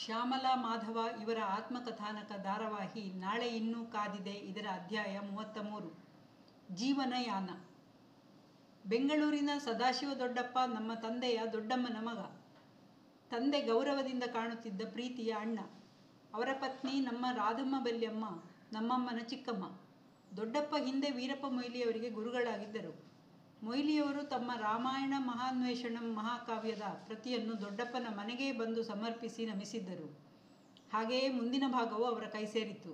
ಶ್ಯಾಮಲಾ ಮಾಧವ ಇವರ ಆತ್ಮಕಥಾನಕ ಧಾರಾವಾಹಿ ನಾಳೆ ಇನ್ನೂ ಕಾದಿದೆ ಇದರ ಅಧ್ಯಾಯ ಮೂವತ್ತ ಮೂರು ಜೀವನಯಾನ ಬೆಂಗಳೂರಿನ ಸದಾಶಿವ ದೊಡ್ಡಪ್ಪ ನಮ್ಮ ತಂದೆಯ ದೊಡ್ಡಮ್ಮನ ಮಗ ತಂದೆ ಗೌರವದಿಂದ ಕಾಣುತ್ತಿದ್ದ ಪ್ರೀತಿಯ ಅಣ್ಣ ಅವರ ಪತ್ನಿ ನಮ್ಮ ರಾಧಮ್ಮ ಬೆಲ್ಯಮ್ಮ ನಮ್ಮಮ್ಮನ ಚಿಕ್ಕಮ್ಮ ದೊಡ್ಡಪ್ಪ ಹಿಂದೆ ವೀರಪ್ಪ ಮೊಯ್ಲಿಯವರಿಗೆ ಗುರುಗಳಾಗಿದ್ದರು ಮೊಯ್ಲಿಯವರು ತಮ್ಮ ರಾಮಾಯಣ ಮಹಾನ್ವೇಷಣಂ ಮಹಾಕಾವ್ಯದ ಪ್ರತಿಯನ್ನು ದೊಡ್ಡಪ್ಪನ ಮನೆಗೇ ಬಂದು ಸಮರ್ಪಿಸಿ ನಮಿಸಿದ್ದರು ಹಾಗೆಯೇ ಮುಂದಿನ ಭಾಗವು ಅವರ ಕೈ ಸೇರಿತು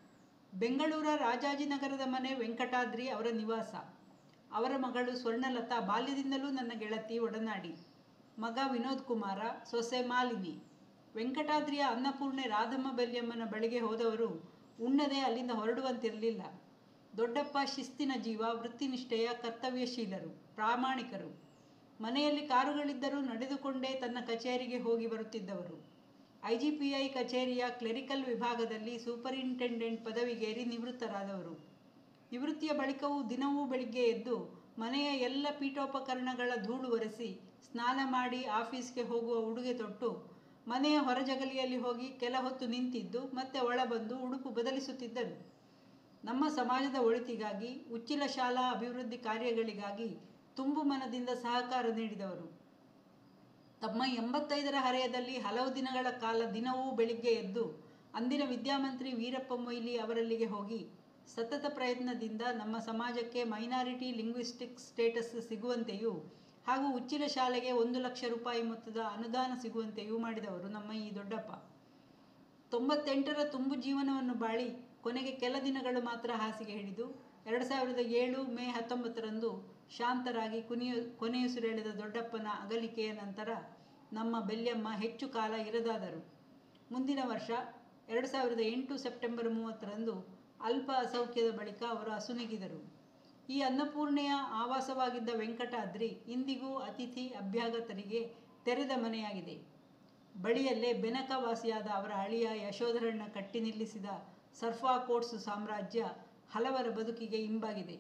ಬೆಂಗಳೂರ ರಾಜಾಜಿನಗರದ ಮನೆ ವೆಂಕಟಾದ್ರಿ ಅವರ ನಿವಾಸ ಅವರ ಮಗಳು ಸ್ವರ್ಣಲತಾ ಬಾಲ್ಯದಿಂದಲೂ ನನ್ನ ಗೆಳತಿ ಒಡನಾಡಿ ಮಗ ವಿನೋದ್ ಕುಮಾರ ಸೊಸೆ ಮಾಲಿನಿ ವೆಂಕಟಾದ್ರಿಯ ಅನ್ನಪೂರ್ಣೆ ರಾಧಮ್ಮ ಬೆಲ್ಯಮ್ಮನ ಬಳಿಗೆ ಹೋದವರು ಉಣ್ಣದೆ ಅಲ್ಲಿಂದ ಹೊರಡುವಂತಿರಲಿಲ್ಲ ದೊಡ್ಡಪ್ಪ ಶಿಸ್ತಿನ ಜೀವ ವೃತ್ತಿನಿಷ್ಠೆಯ ಕರ್ತವ್ಯಶೀಲರು ಪ್ರಾಮಾಣಿಕರು ಮನೆಯಲ್ಲಿ ಕಾರುಗಳಿದ್ದರೂ ನಡೆದುಕೊಂಡೇ ತನ್ನ ಕಚೇರಿಗೆ ಹೋಗಿ ಬರುತ್ತಿದ್ದವರು ಐ ಜಿ ಪಿ ಐ ಕಚೇರಿಯ ಕ್ಲೆರಿಕಲ್ ವಿಭಾಗದಲ್ಲಿ ಸೂಪರಿಂಟೆಂಡೆಂಟ್ ಪದವಿಗೇರಿ ನಿವೃತ್ತರಾದವರು ನಿವೃತ್ತಿಯ ಬಳಿಕವೂ ದಿನವೂ ಬೆಳಿಗ್ಗೆ ಎದ್ದು ಮನೆಯ ಎಲ್ಲ ಪೀಠೋಪಕರಣಗಳ ಧೂಳು ಒರೆಸಿ ಸ್ನಾನ ಮಾಡಿ ಆಫೀಸ್ಗೆ ಹೋಗುವ ಉಡುಗೆ ತೊಟ್ಟು ಮನೆಯ ಹೊರಜಗಲಿಯಲ್ಲಿ ಹೋಗಿ ಕೆಲ ಹೊತ್ತು ನಿಂತಿದ್ದು ಮತ್ತೆ ಒಳಬಂದು ಉಡುಪು ಬದಲಿಸುತ್ತಿದ್ದರು ನಮ್ಮ ಸಮಾಜದ ಒಳಿತಿಗಾಗಿ ಉಚ್ಚಿಲ ಶಾಲಾ ಅಭಿವೃದ್ಧಿ ಕಾರ್ಯಗಳಿಗಾಗಿ ತುಂಬು ಮನದಿಂದ ಸಹಕಾರ ನೀಡಿದವರು ತಮ್ಮ ಎಂಬತ್ತೈದರ ಹರೆಯದಲ್ಲಿ ಹಲವು ದಿನಗಳ ಕಾಲ ದಿನವೂ ಬೆಳಿಗ್ಗೆ ಎದ್ದು ಅಂದಿನ ವಿದ್ಯಾಮಂತ್ರಿ ವೀರಪ್ಪ ಮೊಯ್ಲಿ ಅವರಲ್ಲಿಗೆ ಹೋಗಿ ಸತತ ಪ್ರಯತ್ನದಿಂದ ನಮ್ಮ ಸಮಾಜಕ್ಕೆ ಮೈನಾರಿಟಿ ಲಿಂಗ್ವಿಸ್ಟಿಕ್ ಸ್ಟೇಟಸ್ ಸಿಗುವಂತೆಯೂ ಹಾಗೂ ಉಚ್ಚಿಲ ಶಾಲೆಗೆ ಒಂದು ಲಕ್ಷ ರೂಪಾಯಿ ಮೊತ್ತದ ಅನುದಾನ ಸಿಗುವಂತೆಯೂ ಮಾಡಿದವರು ನಮ್ಮ ಈ ದೊಡ್ಡಪ್ಪ ತೊಂಬತ್ತೆಂಟರ ತುಂಬು ಜೀವನವನ್ನು ಬಾಳಿ ಕೊನೆಗೆ ಕೆಲ ದಿನಗಳು ಮಾತ್ರ ಹಾಸಿಗೆ ಹಿಡಿದು ಎರಡು ಸಾವಿರದ ಏಳು ಮೇ ಹತ್ತೊಂಬತ್ತರಂದು ಶಾಂತರಾಗಿ ಕುನಿಯು ಕೊನೆಯುಸಿರೆಳೆದ ದೊಡ್ಡಪ್ಪನ ಅಗಲಿಕೆಯ ನಂತರ ನಮ್ಮ ಬೆಲ್ಯಮ್ಮ ಹೆಚ್ಚು ಕಾಲ ಇರದಾದರು ಮುಂದಿನ ವರ್ಷ ಎರಡು ಸಾವಿರದ ಎಂಟು ಸೆಪ್ಟೆಂಬರ್ ಮೂವತ್ತರಂದು ಅಲ್ಪ ಅಸೌಖ್ಯದ ಬಳಿಕ ಅವರು ಅಸುನೀಗಿದರು ಈ ಅನ್ನಪೂರ್ಣೆಯ ಆವಾಸವಾಗಿದ್ದ ವೆಂಕಟಾದ್ರಿ ಇಂದಿಗೂ ಅತಿಥಿ ಅಭ್ಯಾಗತರಿಗೆ ತೆರೆದ ಮನೆಯಾಗಿದೆ ಬಳಿಯಲ್ಲೇ ಬೆನಕವಾಸಿಯಾದ ಅವರ ಅಳಿಯ ಯಶೋಧರಣ್ಣ ಕಟ್ಟಿ ನಿಲ್ಲಿಸಿದ ಸರ್ಫಾ ಕೋಟ್ಸ್ ಸಾಮ್ರಾಜ್ಯ ಹಲವರ ಬದುಕಿಗೆ ಇಂಬಾಗಿದೆ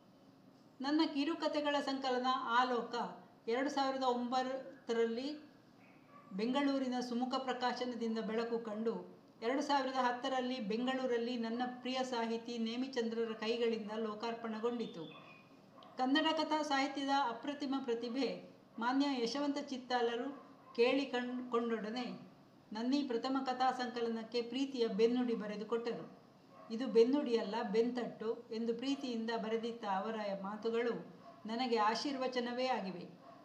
ನನ್ನ ಕಿರುಕಥೆಗಳ ಸಂಕಲನ ಆಲೋಕ ಎರಡು ಸಾವಿರದ ಒಂಬತ್ತರಲ್ಲಿ ಬೆಂಗಳೂರಿನ ಸುಮುಖ ಪ್ರಕಾಶನದಿಂದ ಬೆಳಕು ಕಂಡು ಎರಡು ಸಾವಿರದ ಹತ್ತರಲ್ಲಿ ಬೆಂಗಳೂರಲ್ಲಿ ನನ್ನ ಪ್ರಿಯ ಸಾಹಿತಿ ನೇಮಿಚಂದ್ರರ ಕೈಗಳಿಂದ ಲೋಕಾರ್ಪಣೆಗೊಂಡಿತು ಕನ್ನಡ ಕಥಾ ಸಾಹಿತ್ಯದ ಅಪ್ರತಿಮ ಪ್ರತಿಭೆ ಮಾನ್ಯ ಯಶವಂತ ಚಿತ್ತಾಲರು ಕೇಳಿ ಕೊಂಡೊಡನೆ ನನ್ನೀ ಪ್ರಥಮ ಕಥಾ ಸಂಕಲನಕ್ಕೆ ಪ್ರೀತಿಯ ಬೆನ್ನುಡಿ ಬರೆದುಕೊಟ್ಟರು ಇದು ಬೆನ್ನುಡಿಯಲ್ಲ ಬೆಂತಟ್ಟು ಎಂದು ಪ್ರೀತಿಯಿಂದ ಬರೆದಿದ್ದ ಅವರ ಮಾತುಗಳು ನನಗೆ ಆಶೀರ್ವಚನವೇ ಆಗಿವೆ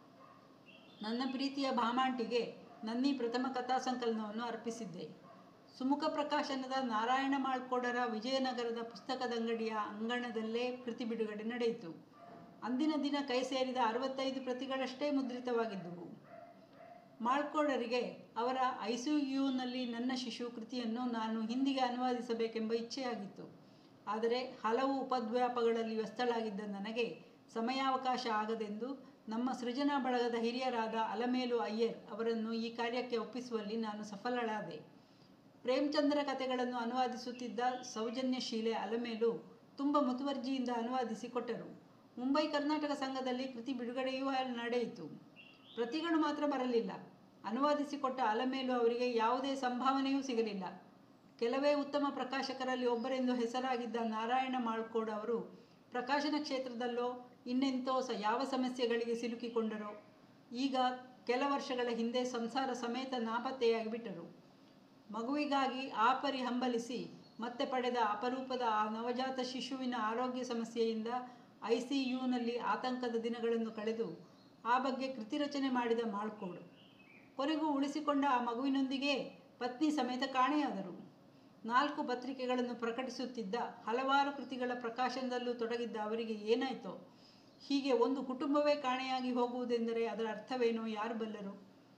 ನನ್ನ ಪ್ರೀತಿಯ ಭಾಮಾಂಟಿಗೆ ನನ್ನೀ ಪ್ರಥಮ ಕಥಾ ಸಂಕಲನವನ್ನು ಅರ್ಪಿಸಿದ್ದೆ ಸುಮುಖ ಪ್ರಕಾಶನದ ನಾರಾಯಣ ಮಾಳ್ಕೋಡರ ವಿಜಯನಗರದ ಪುಸ್ತಕದಂಗಡಿಯ ಅಂಗಣದಲ್ಲೇ ಕೃತಿ ಬಿಡುಗಡೆ ನಡೆಯಿತು ಅಂದಿನ ದಿನ ಕೈ ಸೇರಿದ ಅರವತ್ತೈದು ಪ್ರತಿಗಳಷ್ಟೇ ಮುದ್ರಿತವಾಗಿದ್ದುವು ಮಾಳ್ಕೋಡರಿಗೆ ಅವರ ಐಸಿಯುನಲ್ಲಿ ನನ್ನ ಶಿಶು ಕೃತಿಯನ್ನು ನಾನು ಹಿಂದಿಗೆ ಅನುವಾದಿಸಬೇಕೆಂಬ ಇಚ್ಛೆಯಾಗಿತ್ತು ಆದರೆ ಹಲವು ಉಪದ್ವ್ಯಾಪಗಳಲ್ಲಿ ವ್ಯಸ್ತಳಾಗಿದ್ದ ನನಗೆ ಸಮಯಾವಕಾಶ ಆಗದೆಂದು ನಮ್ಮ ಸೃಜನಾ ಬಳಗದ ಹಿರಿಯರಾದ ಅಲಮೇಲು ಅಯ್ಯರ್ ಅವರನ್ನು ಈ ಕಾರ್ಯಕ್ಕೆ ಒಪ್ಪಿಸುವಲ್ಲಿ ನಾನು ಸಫಲಳಾದೆ ಪ್ರೇಮಚಂದ್ರ ಕಥೆಗಳನ್ನು ಅನುವಾದಿಸುತ್ತಿದ್ದ ಸೌಜನ್ಯಶೀಲೆ ಅಲಮೇಲು ತುಂಬ ಮುತುವರ್ಜಿಯಿಂದ ಅನುವಾದಿಸಿ ಕೊಟ್ಟರು ಮುಂಬೈ ಕರ್ನಾಟಕ ಸಂಘದಲ್ಲಿ ಕೃತಿ ಬಿಡುಗಡೆಯೂ ನಡೆಯಿತು ಪ್ರತಿಗಳು ಮಾತ್ರ ಬರಲಿಲ್ಲ ಅನುವಾದಿಸಿಕೊಟ್ಟ ಅಲಮೇಲು ಅವರಿಗೆ ಯಾವುದೇ ಸಂಭಾವನೆಯೂ ಸಿಗಲಿಲ್ಲ ಕೆಲವೇ ಉತ್ತಮ ಪ್ರಕಾಶಕರಲ್ಲಿ ಒಬ್ಬರೆಂದು ಹೆಸರಾಗಿದ್ದ ನಾರಾಯಣ ಮಾಳ್ಕೋಡ್ ಅವರು ಪ್ರಕಾಶನ ಕ್ಷೇತ್ರದಲ್ಲೋ ಇನ್ನೆಂತೋ ಸ ಯಾವ ಸಮಸ್ಯೆಗಳಿಗೆ ಸಿಲುಕಿಕೊಂಡರೋ ಈಗ ಕೆಲ ವರ್ಷಗಳ ಹಿಂದೆ ಸಂಸಾರ ಸಮೇತ ನಾಪತ್ತೆಯಾಗಿಬಿಟ್ಟರು ಮಗುವಿಗಾಗಿ ಆಪರಿ ಹಂಬಲಿಸಿ ಮತ್ತೆ ಪಡೆದ ಅಪರೂಪದ ಆ ನವಜಾತ ಶಿಶುವಿನ ಆರೋಗ್ಯ ಸಮಸ್ಯೆಯಿಂದ ಐ ಸಿ ಯುನಲ್ಲಿ ಆತಂಕದ ದಿನಗಳನ್ನು ಕಳೆದು ಆ ಬಗ್ಗೆ ಕೃತಿ ರಚನೆ ಮಾಡಿದ ಮಾಳ್ಕೋಡು ಕೊನೆಗೂ ಉಳಿಸಿಕೊಂಡ ಆ ಮಗುವಿನೊಂದಿಗೆ ಪತ್ನಿ ಸಮೇತ ಕಾಣೆಯಾದರು ನಾಲ್ಕು ಪತ್ರಿಕೆಗಳನ್ನು ಪ್ರಕಟಿಸುತ್ತಿದ್ದ ಹಲವಾರು ಕೃತಿಗಳ ಪ್ರಕಾಶನದಲ್ಲೂ ತೊಡಗಿದ್ದ ಅವರಿಗೆ ಏನಾಯಿತೋ ಹೀಗೆ ಒಂದು ಕುಟುಂಬವೇ ಕಾಣೆಯಾಗಿ ಹೋಗುವುದೆಂದರೆ ಅದರ ಅರ್ಥವೇನೋ ಯಾರು ಬಲ್ಲರು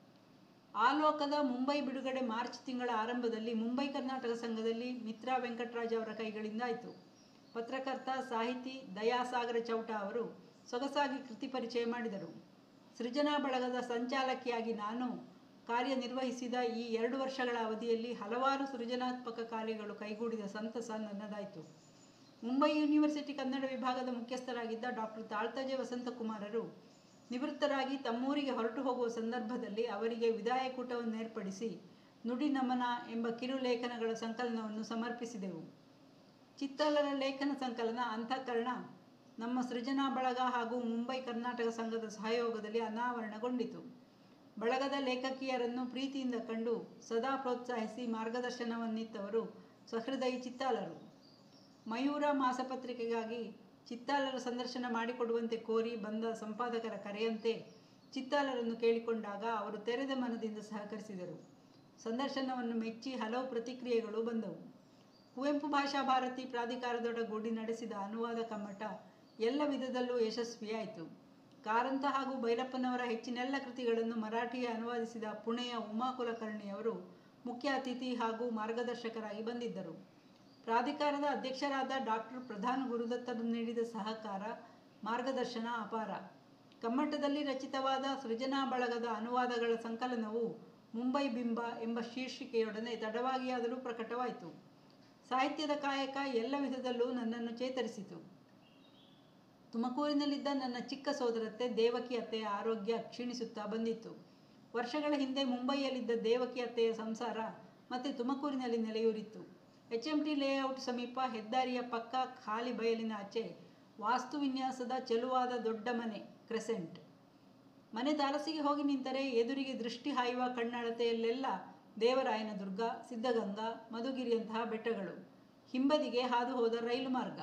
ಆಲೋಕದ ಮುಂಬೈ ಬಿಡುಗಡೆ ಮಾರ್ಚ್ ತಿಂಗಳ ಆರಂಭದಲ್ಲಿ ಮುಂಬೈ ಕರ್ನಾಟಕ ಸಂಘದಲ್ಲಿ ಮಿತ್ರಾ ವೆಂಕಟರಾಜ್ ಅವರ ಕೈಗಳಿಂದ ಆಯಿತು ಪತ್ರಕರ್ತ ಸಾಹಿತಿ ದಯಾಸಾಗರ ಚೌಟ ಅವರು ಸೊಗಸಾಗಿ ಕೃತಿ ಪರಿಚಯ ಮಾಡಿದರು ಸೃಜನಾ ಬಳಗದ ಸಂಚಾಲಕಿಯಾಗಿ ನಾನು ಕಾರ್ಯನಿರ್ವಹಿಸಿದ ಈ ಎರಡು ವರ್ಷಗಳ ಅವಧಿಯಲ್ಲಿ ಹಲವಾರು ಸೃಜನಾತ್ಮಕ ಕಾರ್ಯಗಳು ಕೈಗೂಡಿದ ಸಂತಸ ನನ್ನದಾಯಿತು ಮುಂಬೈ ಯೂನಿವರ್ಸಿಟಿ ಕನ್ನಡ ವಿಭಾಗದ ಮುಖ್ಯಸ್ಥರಾಗಿದ್ದ ಡಾಕ್ಟರ್ ತಾಳ್ತಜೆ ವಸಂತಕುಮಾರರು ನಿವೃತ್ತರಾಗಿ ತಮ್ಮೂರಿಗೆ ಹೊರಟು ಹೋಗುವ ಸಂದರ್ಭದಲ್ಲಿ ಅವರಿಗೆ ವಿದಾಯಕೂಟವನ್ನು ಏರ್ಪಡಿಸಿ ನುಡಿ ನಮನ ಎಂಬ ಕಿರುಲೇಖನಗಳ ಸಂಕಲನವನ್ನು ಸಮರ್ಪಿಸಿದೆವು ಚಿತ್ತಾಲರ ಲೇಖನ ಸಂಕಲನ ಅಂತಃಕರಣ ನಮ್ಮ ಸೃಜನಾ ಬಳಗ ಹಾಗೂ ಮುಂಬೈ ಕರ್ನಾಟಕ ಸಂಘದ ಸಹಯೋಗದಲ್ಲಿ ಅನಾವರಣಗೊಂಡಿತು ಬಳಗದ ಲೇಖಕಿಯರನ್ನು ಪ್ರೀತಿಯಿಂದ ಕಂಡು ಸದಾ ಪ್ರೋತ್ಸಾಹಿಸಿ ಮಾರ್ಗದರ್ಶನವನ್ನಿತ್ತವರು ಸಹೃದಯಿ ಚಿತ್ತಾಲರು ಮಯೂರ ಮಾಸಪತ್ರಿಕೆಗಾಗಿ ಚಿತ್ತಾಲರ ಸಂದರ್ಶನ ಮಾಡಿಕೊಡುವಂತೆ ಕೋರಿ ಬಂದ ಸಂಪಾದಕರ ಕರೆಯಂತೆ ಚಿತ್ತಾಲರನ್ನು ಕೇಳಿಕೊಂಡಾಗ ಅವರು ತೆರೆದ ಮನದಿಂದ ಸಹಕರಿಸಿದರು ಸಂದರ್ಶನವನ್ನು ಮೆಚ್ಚಿ ಹಲವು ಪ್ರತಿಕ್ರಿಯೆಗಳು ಬಂದವು ಕುವೆಂಪು ಭಾಷಾ ಭಾರತಿ ಪ್ರಾಧಿಕಾರದೊಡಗೂಡಿ ನಡೆಸಿದ ಅನುವಾದ ಕಮ್ಮಟ ಎಲ್ಲ ವಿಧದಲ್ಲೂ ಯಶಸ್ವಿಯಾಯಿತು ಕಾರಂತ ಹಾಗೂ ಭೈರಪ್ಪನವರ ಹೆಚ್ಚಿನೆಲ್ಲ ಕೃತಿಗಳನ್ನು ಮರಾಠಿಗೆ ಅನುವಾದಿಸಿದ ಪುಣೆಯ ಉಮಾ ಕುಲಕರ್ಣಿಯವರು ಮುಖ್ಯ ಅತಿಥಿ ಹಾಗೂ ಮಾರ್ಗದರ್ಶಕರಾಗಿ ಬಂದಿದ್ದರು ಪ್ರಾಧಿಕಾರದ ಅಧ್ಯಕ್ಷರಾದ ಡಾಕ್ಟರ್ ಪ್ರಧಾನ್ ಗುರುದತ್ತರು ನೀಡಿದ ಸಹಕಾರ ಮಾರ್ಗದರ್ಶನ ಅಪಾರ ಕಮ್ಮಟದಲ್ಲಿ ರಚಿತವಾದ ಸೃಜನಾ ಬಳಗದ ಅನುವಾದಗಳ ಸಂಕಲನವು ಮುಂಬೈ ಬಿಂಬ ಎಂಬ ಶೀರ್ಷಿಕೆಯೊಡನೆ ತಡವಾಗಿಯಾದರೂ ಪ್ರಕಟವಾಯಿತು ಸಾಹಿತ್ಯದ ಕಾಯಕ ಎಲ್ಲ ವಿಧದಲ್ಲೂ ನನ್ನನ್ನು ಚೇತರಿಸಿತು ತುಮಕೂರಿನಲ್ಲಿದ್ದ ನನ್ನ ಚಿಕ್ಕ ಸೋದರತ್ತೆ ದೇವಕಿ ಅತ್ತೆಯ ಆರೋಗ್ಯ ಕ್ಷೀಣಿಸುತ್ತಾ ಬಂದಿತ್ತು ವರ್ಷಗಳ ಹಿಂದೆ ಮುಂಬೈಯಲ್ಲಿದ್ದ ದೇವಕಿ ಅತ್ತೆಯ ಸಂಸಾರ ಮತ್ತೆ ತುಮಕೂರಿನಲ್ಲಿ ನೆಲೆಯೂರಿತ್ತು ಎಚ್ ಎಂ ಟಿ ಲೇಔಟ್ ಸಮೀಪ ಹೆದ್ದಾರಿಯ ಪಕ್ಕ ಖಾಲಿ ಬಯಲಿನ ಆಚೆ ವಾಸ್ತು ವಿನ್ಯಾಸದ ಚೆಲುವಾದ ದೊಡ್ಡ ಮನೆ ಕ್ರೆಸೆಂಟ್ ಮನೆ ತಾರಸಿಗೆ ಹೋಗಿ ನಿಂತರೆ ಎದುರಿಗೆ ದೃಷ್ಟಿ ಹಾಯುವ ಕಣ್ಣಳತೆಯಲ್ಲೆಲ್ಲ ದೇವರಾಯನ ದುರ್ಗ ಸಿದ್ಧಗಂಗಾ ಮಧುಗಿರಿಯಂತಹ ಬೆಟ್ಟಗಳು ಹಿಂಬದಿಗೆ ಹಾದು ಹೋದ ರೈಲು ಮಾರ್ಗ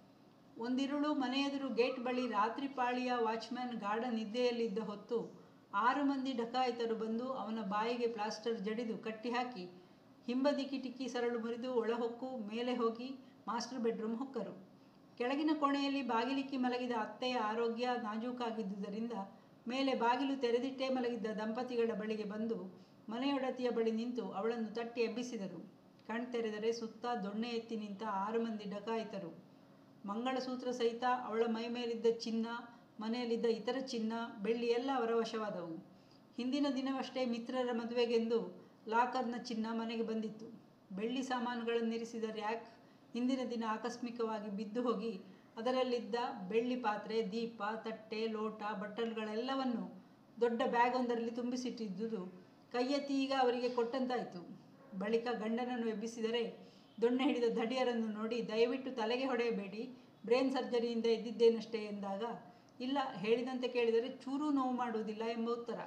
ಒಂದಿರುಳು ಮನೆಯೆದುರು ಗೇಟ್ ಬಳಿ ರಾತ್ರಿ ಪಾಳಿಯ ವಾಚ್ಮ್ಯಾನ್ ಗಾಢ ನಿದ್ದೆಯಲ್ಲಿದ್ದ ಹೊತ್ತು ಆರು ಮಂದಿ ಡಕಾಯಿತರು ಬಂದು ಅವನ ಬಾಯಿಗೆ ಪ್ಲಾಸ್ಟರ್ ಜಡಿದು ಕಟ್ಟಿಹಾಕಿ ಹಿಂಬದಿ ಕಿಟಕಿ ಸರಳು ಮುರಿದು ಒಳಹೊಕ್ಕು ಮೇಲೆ ಹೋಗಿ ಮಾಸ್ಟರ್ ಬೆಡ್ರೂಮ್ ಹೊಕ್ಕರು ಕೆಳಗಿನ ಕೋಣೆಯಲ್ಲಿ ಬಾಗಿಲಿಕ್ಕಿ ಮಲಗಿದ ಅತ್ತೆಯ ಆರೋಗ್ಯ ನಾಜೂಕಾಗಿದ್ದುದರಿಂದ ಮೇಲೆ ಬಾಗಿಲು ತೆರೆದಿಟ್ಟೇ ಮಲಗಿದ್ದ ದಂಪತಿಗಳ ಬಳಿಗೆ ಬಂದು ಮನೆಯೊಡತಿಯ ಬಳಿ ನಿಂತು ಅವಳನ್ನು ತಟ್ಟಿ ಎಬ್ಬಿಸಿದರು ಕಣ್ತೆರೆದರೆ ಸುತ್ತ ದೊಣ್ಣೆ ಎತ್ತಿ ನಿಂತ ಆರು ಮಂದಿ ಡಕಾಯಿತರು ಮಂಗಳಸೂತ್ರ ಸಹಿತ ಅವಳ ಮೈ ಮೇಲಿದ್ದ ಚಿನ್ನ ಮನೆಯಲ್ಲಿದ್ದ ಇತರ ಚಿನ್ನ ಬೆಳ್ಳಿ ಎಲ್ಲ ಅವರ ವಶವಾದವು ಹಿಂದಿನ ದಿನವಷ್ಟೇ ಮಿತ್ರರ ಮದುವೆಗೆಂದು ಲಾಕರ್ನ ಚಿನ್ನ ಮನೆಗೆ ಬಂದಿತ್ತು ಬೆಳ್ಳಿ ಸಾಮಾನುಗಳನ್ನಿರಿಸಿದ ರ್ಯಾಕ್ ಹಿಂದಿನ ದಿನ ಆಕಸ್ಮಿಕವಾಗಿ ಬಿದ್ದು ಹೋಗಿ ಅದರಲ್ಲಿದ್ದ ಬೆಳ್ಳಿ ಪಾತ್ರೆ ದೀಪ ತಟ್ಟೆ ಲೋಟ ಬಟ್ಟಲುಗಳೆಲ್ಲವನ್ನು ದೊಡ್ಡ ಬ್ಯಾಗೊಂದರಲ್ಲಿ ತುಂಬಿಸಿಟ್ಟಿದ್ದುದು ಕೈಯೆತ್ತಿ ಈಗ ಅವರಿಗೆ ಕೊಟ್ಟಂತಾಯಿತು ಬಳಿಕ ಗಂಡನನ್ನು ಎಬ್ಬಿಸಿದರೆ ದೊಣ್ಣೆ ಹಿಡಿದ ದಡಿಯರನ್ನು ನೋಡಿ ದಯವಿಟ್ಟು ತಲೆಗೆ ಹೊಡೆಯಬೇಡಿ ಬ್ರೇನ್ ಸರ್ಜರಿಯಿಂದ ಎದ್ದಿದ್ದೇನಷ್ಟೇ ಎಂದಾಗ ಇಲ್ಲ ಹೇಳಿದಂತೆ ಕೇಳಿದರೆ ಚೂರೂ ನೋವು ಮಾಡುವುದಿಲ್ಲ ಎಂಬ ಉತ್ತರ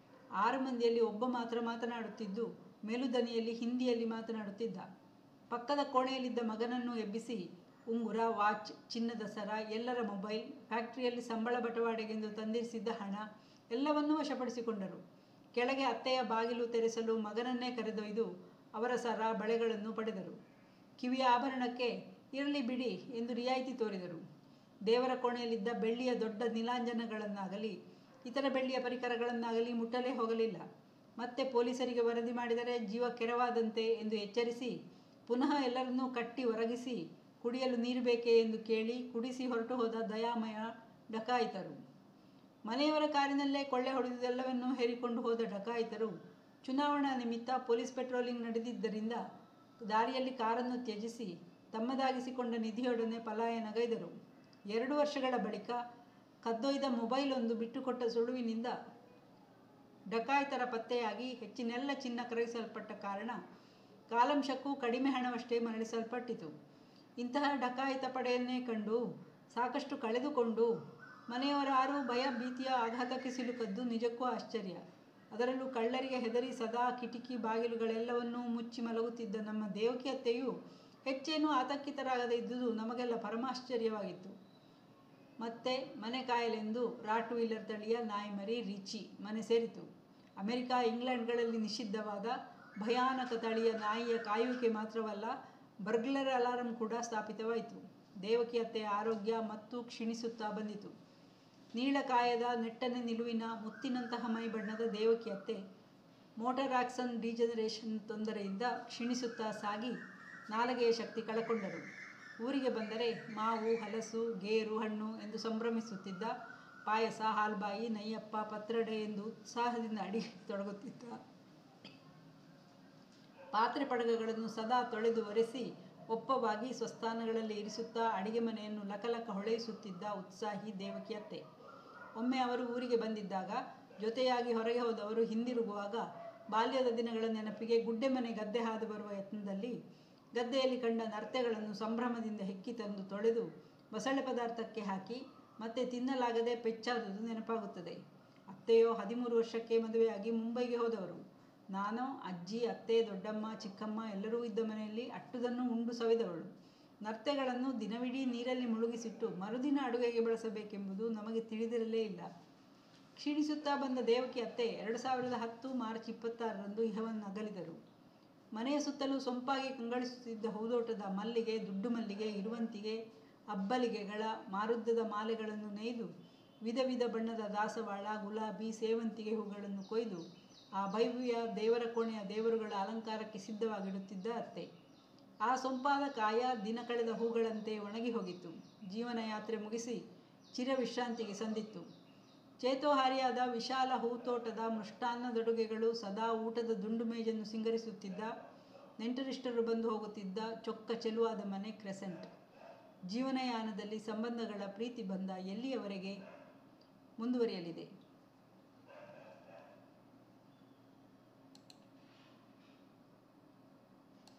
ಆರು ಮಂದಿಯಲ್ಲಿ ಒಬ್ಬ ಮಾತ್ರ ಮಾತನಾಡುತ್ತಿದ್ದು ಮೆಲುದನಿಯಲ್ಲಿ ಹಿಂದಿಯಲ್ಲಿ ಮಾತನಾಡುತ್ತಿದ್ದ ಪಕ್ಕದ ಕೋಣೆಯಲ್ಲಿದ್ದ ಮಗನನ್ನು ಎಬ್ಬಿಸಿ ಉಂಗುರ ವಾಚ್ ಚಿನ್ನದ ಸರ ಎಲ್ಲರ ಮೊಬೈಲ್ ಫ್ಯಾಕ್ಟರಿಯಲ್ಲಿ ಸಂಬಳ ಬಟವಾಡೆಗೆಂದು ತಂದಿರಿಸಿದ್ದ ಹಣ ಎಲ್ಲವನ್ನೂ ವಶಪಡಿಸಿಕೊಂಡರು ಕೆಳಗೆ ಅತ್ತೆಯ ಬಾಗಿಲು ತೆರೆಸಲು ಮಗನನ್ನೇ ಕರೆದೊಯ್ದು ಅವರ ಸರ ಬಳೆಗಳನ್ನು ಪಡೆದರು ಕಿವಿಯ ಆಭರಣಕ್ಕೆ ಇರಲಿ ಬಿಡಿ ಎಂದು ರಿಯಾಯಿತಿ ತೋರಿದರು ದೇವರ ಕೋಣೆಯಲ್ಲಿದ್ದ ಬೆಳ್ಳಿಯ ದೊಡ್ಡ ನೀಲಾಂಜನಗಳನ್ನಾಗಲಿ ಇತರ ಬೆಳ್ಳಿಯ ಪರಿಕರಗಳನ್ನಾಗಲಿ ಮುಟ್ಟಲೇ ಹೋಗಲಿಲ್ಲ ಮತ್ತೆ ಪೊಲೀಸರಿಗೆ ವರದಿ ಮಾಡಿದರೆ ಜೀವ ಕೆರವಾದಂತೆ ಎಂದು ಎಚ್ಚರಿಸಿ ಪುನಃ ಎಲ್ಲರನ್ನೂ ಕಟ್ಟಿ ಒರಗಿಸಿ ಕುಡಿಯಲು ನೀರು ಬೇಕೇ ಎಂದು ಕೇಳಿ ಕುಡಿಸಿ ಹೊರಟು ಹೋದ ದಯಾಮಯ ಡಕಾಯಿತರು ಮನೆಯವರ ಕಾರಿನಲ್ಲೇ ಕೊಳ್ಳೆ ಹೊಡೆದುದೆಲ್ಲವನ್ನೂ ಹೇರಿಕೊಂಡು ಹೋದ ಡಕಾಯಿತರು ಚುನಾವಣಾ ನಿಮಿತ್ತ ಪೊಲೀಸ್ ಪೆಟ್ರೋಲಿಂಗ್ ನಡೆದಿದ್ದರಿಂದ ದಾರಿಯಲ್ಲಿ ಕಾರನ್ನು ತ್ಯಜಿಸಿ ತಮ್ಮದಾಗಿಸಿಕೊಂಡ ನಿಧಿಯೊಡನೆ ಪಲಾಯನಗೈದರು ಎರಡು ವರ್ಷಗಳ ಬಳಿಕ ಕದ್ದೊಯ್ದ ಮೊಬೈಲ್ ಒಂದು ಬಿಟ್ಟುಕೊಟ್ಟ ಸುಳುವಿನಿಂದ ಡಕಾಯಿತರ ಪತ್ತೆಯಾಗಿ ಹೆಚ್ಚಿನೆಲ್ಲ ಚಿನ್ನ ಕರಗಿಸಲ್ಪಟ್ಟ ಕಾರಣ ಕಾಲಂಶಕ್ಕೂ ಕಡಿಮೆ ಹಣವಷ್ಟೇ ಮರಳಿಸಲ್ಪಟ್ಟಿತು ಇಂತಹ ಡಕಾಯಿತ ಪಡೆಯನ್ನೇ ಕಂಡು ಸಾಕಷ್ಟು ಕಳೆದುಕೊಂಡು ಮನೆಯವರಾರೂ ಭಯ ಭೀತಿಯ ಆಘಾತಕ್ಕೆ ಸಿಲುಕದ್ದು ನಿಜಕ್ಕೂ ಆಶ್ಚರ್ಯ ಅದರಲ್ಲೂ ಕಳ್ಳರಿಗೆ ಹೆದರಿ ಸದಾ ಕಿಟಕಿ ಬಾಗಿಲುಗಳೆಲ್ಲವನ್ನೂ ಮುಚ್ಚಿ ಮಲಗುತ್ತಿದ್ದ ನಮ್ಮ ದೇವಕಿ ಅತ್ತೆಯು ಹೆಚ್ಚೇನೂ ಆತಂಕಿತರಾಗದೇ ಇದ್ದುದು ನಮಗೆಲ್ಲ ಪರಮಾಶ್ಚರ್ಯವಾಗಿತ್ತು ಮತ್ತೆ ಮನೆ ಕಾಯಲೆಂದು ರಾಟ್ ವೀಲರ್ ತಳಿಯ ನಾಯಿಮರಿ ರಿಚಿ ಮನೆ ಸೇರಿತು ಅಮೆರಿಕ ಇಂಗ್ಲೆಂಡ್ಗಳಲ್ಲಿ ನಿಷಿದ್ಧವಾದ ಭಯಾನಕ ತಳಿಯ ನಾಯಿಯ ಕಾಯುವಿಕೆ ಮಾತ್ರವಲ್ಲ ಬರ್ಗ್ಲರ್ ಅಲಾರಂ ಕೂಡ ಸ್ಥಾಪಿತವಾಯಿತು ದೇವಕಿ ಅತ್ತೆಯ ಆರೋಗ್ಯ ಮತ್ತು ಕ್ಷೀಣಿಸುತ್ತಾ ಬಂದಿತು ನೀಳಕಾಯದ ನೆಟ್ಟನೆ ನಿಲುವಿನ ಮುತ್ತಿನಂತಹ ಮೈ ಬಣ್ಣದ ದೇವಕಿ ಅತ್ತೆ ಮೋಟಾರ್ ಆಕ್ಸನ್ ಡಿಜನರೇಷನ್ ತೊಂದರೆಯಿಂದ ಕ್ಷೀಣಿಸುತ್ತಾ ಸಾಗಿ ನಾಲಗೆಯ ಶಕ್ತಿ ಕಳಕೊಂಡರು ಊರಿಗೆ ಬಂದರೆ ಮಾವು ಹಲಸು ಗೇರು ಹಣ್ಣು ಎಂದು ಸಂಭ್ರಮಿಸುತ್ತಿದ್ದ ಪಾಯಸ ಹಾಲ್ಬಾಯಿ ನಯ್ಯಪ್ಪ ಪತ್ರಡೆ ಎಂದು ಉತ್ಸಾಹದಿಂದ ಅಡಿಗೆ ತೊಡಗುತ್ತಿದ್ದ ಪಾತ್ರೆ ಪಡಗಗಳನ್ನು ಸದಾ ತೊಳೆದು ಒರೆಸಿ ಒಪ್ಪವಾಗಿ ಸ್ವಸ್ಥಾನಗಳಲ್ಲಿ ಇರಿಸುತ್ತಾ ಅಡಿಗೆ ಮನೆಯನ್ನು ಲಕಲಕ ಹೊಳೆಯಿಸುತ್ತಿದ್ದ ಉತ್ಸಾಹಿ ದೇವಕಿ ಅತ್ತೆ ಒಮ್ಮೆ ಅವರು ಊರಿಗೆ ಬಂದಿದ್ದಾಗ ಜೊತೆಯಾಗಿ ಹೊರಗೆ ಹೋದವರು ಹಿಂದಿರುಗುವಾಗ ಬಾಲ್ಯದ ದಿನಗಳ ನೆನಪಿಗೆ ಗುಡ್ಡೆ ಮನೆ ಗದ್ದೆ ಹಾದು ಬರುವ ಯತ್ನದಲ್ಲಿ ಗದ್ದೆಯಲ್ಲಿ ಕಂಡ ನರ್ತೆಗಳನ್ನು ಸಂಭ್ರಮದಿಂದ ಹೆಕ್ಕಿ ತಂದು ತೊಳೆದು ಬಸಳೆ ಪದಾರ್ಥಕ್ಕೆ ಹಾಕಿ ಮತ್ತೆ ತಿನ್ನಲಾಗದೆ ಪೆಚ್ಚಾದುದು ನೆನಪಾಗುತ್ತದೆ ಅತ್ತೆಯೋ ಹದಿಮೂರು ವರ್ಷಕ್ಕೆ ಮದುವೆಯಾಗಿ ಮುಂಬೈಗೆ ಹೋದವರು ನಾನು ಅಜ್ಜಿ ಅತ್ತೆ ದೊಡ್ಡಮ್ಮ ಚಿಕ್ಕಮ್ಮ ಎಲ್ಲರೂ ಇದ್ದ ಮನೆಯಲ್ಲಿ ಅಟ್ಟುದನ್ನು ಉಂಡು ಸವಿದವಳು ನರ್ತೆಗಳನ್ನು ದಿನವಿಡೀ ನೀರಲ್ಲಿ ಮುಳುಗಿಸಿಟ್ಟು ಮರುದಿನ ಅಡುಗೆಗೆ ಬಳಸಬೇಕೆಂಬುದು ನಮಗೆ ತಿಳಿದಿರಲೇ ಇಲ್ಲ ಕ್ಷೀಣಿಸುತ್ತಾ ಬಂದ ದೇವಕಿ ಅತ್ತೆ ಎರಡು ಸಾವಿರದ ಹತ್ತು ಮಾರ್ಚ್ ಇಪ್ಪತ್ತಾರರಂದು ಇಹವನ್ನು ಅಗಲಿದರು ಮನೆಯ ಸುತ್ತಲೂ ಸೊಂಪಾಗಿ ಕಂಗೊಳಿಸುತ್ತಿದ್ದ ಹೂದೋಟದ ಮಲ್ಲಿಗೆ ದುಡ್ಡು ಮಲ್ಲಿಗೆ ಇರುವಂತಿಗೆ ಅಬ್ಬಲಿಗೆಗಳ ಮಾರುದ್ದದ ಮಾಲೆಗಳನ್ನು ನೇಯ್ದು ವಿಧ ವಿಧ ಬಣ್ಣದ ದಾಸವಾಳ ಗುಲಾಬಿ ಸೇವಂತಿಗೆ ಹೂಗಳನ್ನು ಕೊಯ್ದು ಆ ಭೈವ್ಯ ದೇವರ ಕೋಣೆಯ ದೇವರುಗಳ ಅಲಂಕಾರಕ್ಕೆ ಸಿದ್ಧವಾಗಿಡುತ್ತಿದ್ದ ಅತ್ತೆ ಆ ಸೊಂಪಾದ ಕಾಯ ದಿನ ಕಳೆದ ಹೂಗಳಂತೆ ಒಣಗಿ ಹೋಗಿತ್ತು ಜೀವನ ಯಾತ್ರೆ ಮುಗಿಸಿ ಚಿರ ವಿಶ್ರಾಂತಿಗೆ ಸಂದಿತ್ತು ಚೇತೋಹಾರಿಯಾದ ವಿಶಾಲ ಹೂತೋಟದ ಮೃಷ್ಟಾನ್ನದೊಡುಗೆಗಳು ಸದಾ ಊಟದ ದುಂಡು ಮೇಜನ್ನು ಸಿಂಗರಿಸುತ್ತಿದ್ದ ನೆಂಟರಿಷ್ಟರು ಬಂದು ಹೋಗುತ್ತಿದ್ದ ಚೊಕ್ಕ ಚೆಲುವಾದ ಮನೆ ಕ್ರೆಸೆಂಟ್ ಜೀವನಯಾನದಲ್ಲಿ ಸಂಬಂಧಗಳ ಪ್ರೀತಿ ಬಂಧ ಎಲ್ಲಿಯವರೆಗೆ ಮುಂದುವರಿಯಲಿದೆ